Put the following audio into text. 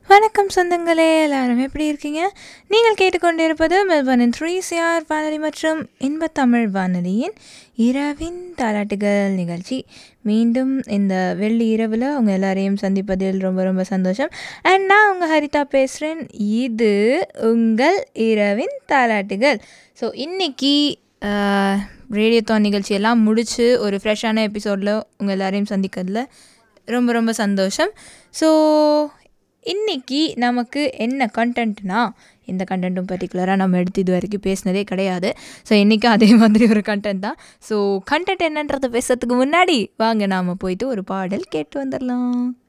வணக்கம் சொந்தங்களே எல்லாரும் எப்படி இருக்கீங்க நீங்கள் கேட்டுக்கொண்டிருப்பது மெல்பர்னின் த்ரீ சிஆர் வானொலி மற்றும் இன்பத்தமிழ் வானொலியின் இரவின் தாலாட்டுகள் நிகழ்ச்சி மீண்டும் இந்த வெள்ளி இரவில் அவங்க எல்லாரையும் சந்திப்பதில் ரொம்ப ரொம்ப சந்தோஷம் அண்ட் நான் உங்கள் ஹரிதா பேசுகிறேன் இது உங்கள் இரவின் தாலாட்டுகள் ஸோ இன்னைக்கு ரேடியோத்தான் நிகழ்ச்சியெல்லாம் முடித்து ஒரு ஃப்ரெஷ்ஷான எபிசோடில் உங்கள் எல்லாரையும் சந்திக்கிறதுல ரொம்ப ரொம்ப சந்தோஷம் ஸோ இன்னைக்கு நமக்கு என்ன கண்டென்ட்னா இந்த கண்டென்ட்டும் பர்டிகுலராக நம்ம எடுத்து இது வரைக்கும் பேசினதே கிடையாது ஸோ இன்றைக்கும் அதே மாதிரி ஒரு கண்டென்ட் தான் ஸோ கண்டென்ட் என்னன்றதை பேசுறதுக்கு முன்னாடி வாங்க நாம் போயிட்டு ஒரு பாடல் கேட்டு வந்துடலாம்